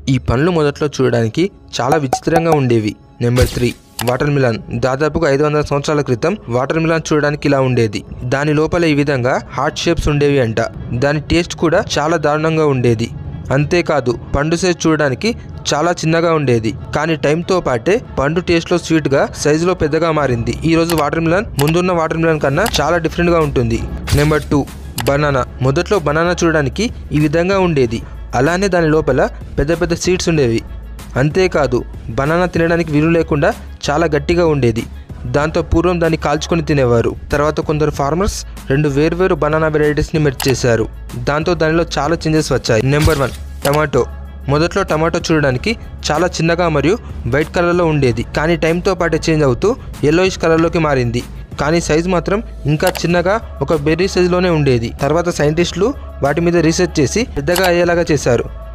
ఈ పండ్లు మొదట్లో చూడడానికి చాలా విచిత్రంగా ఉండేవి నెంబర్ త్రీ వాటర్ మిలాన్ దాదాపుగా ఐదు వందల సంవత్సరాల క్రితం వాటర్ మిలాన్ చూడడానికి ఇలా ఉండేది దాని లోపల ఈ విధంగా హార్ట్ షేప్స్ ఉండేవి అంట దాని టేస్ట్ కూడా చాలా దారుణంగా ఉండేది అంతేకాదు పండు సైజ్ చూడడానికి చాలా చిన్నగా ఉండేది కానీ టైంతో పాటే పండు టేస్ట్లో స్వీట్గా సైజులో పెద్దగా మారింది ఈ రోజు వాటర్ మిలన్ ముందున్న వాటర్ మిలన్ కన్నా చాలా డిఫరెంట్గా ఉంటుంది నెంబర్ టూ బనానా మొదట్లో బనానా చూడడానికి ఈ విధంగా ఉండేది అలానే దాని లోపల పెద్ద పెద్ద సీడ్స్ ఉండేవి అంతేకాదు బనానా తినడానికి వీలు లేకుండా చాలా గట్టిగా ఉండేది దాంతో పూర్వం దాన్ని కాల్చుకొని తినేవారు తర్వాత కొందరు ఫార్మర్స్ రెండు వేర్వేరు బనానా వెరైటీస్ని మెర్చ్ చేశారు దాంతో దానిలో చాలా చేంజెస్ వచ్చాయి నెంబర్ వన్ టమాటో మొదట్లో టమాటో చూడడానికి చాలా చిన్నగా మరియు వైట్ కలర్లో ఉండేది కానీ టైంతో పాటు చేంజ్ అవుతూ ఎల్లోయిష్ కలర్లోకి మారింది కానీ సైజ్ మాత్రం ఇంకా చిన్నగా ఒక బెర్రీ సైజులోనే ఉండేది తర్వాత సైంటిస్టులు వాటి మీద రీసెర్చ్ చేసి పెద్దగా అయ్యేలాగా చేశారు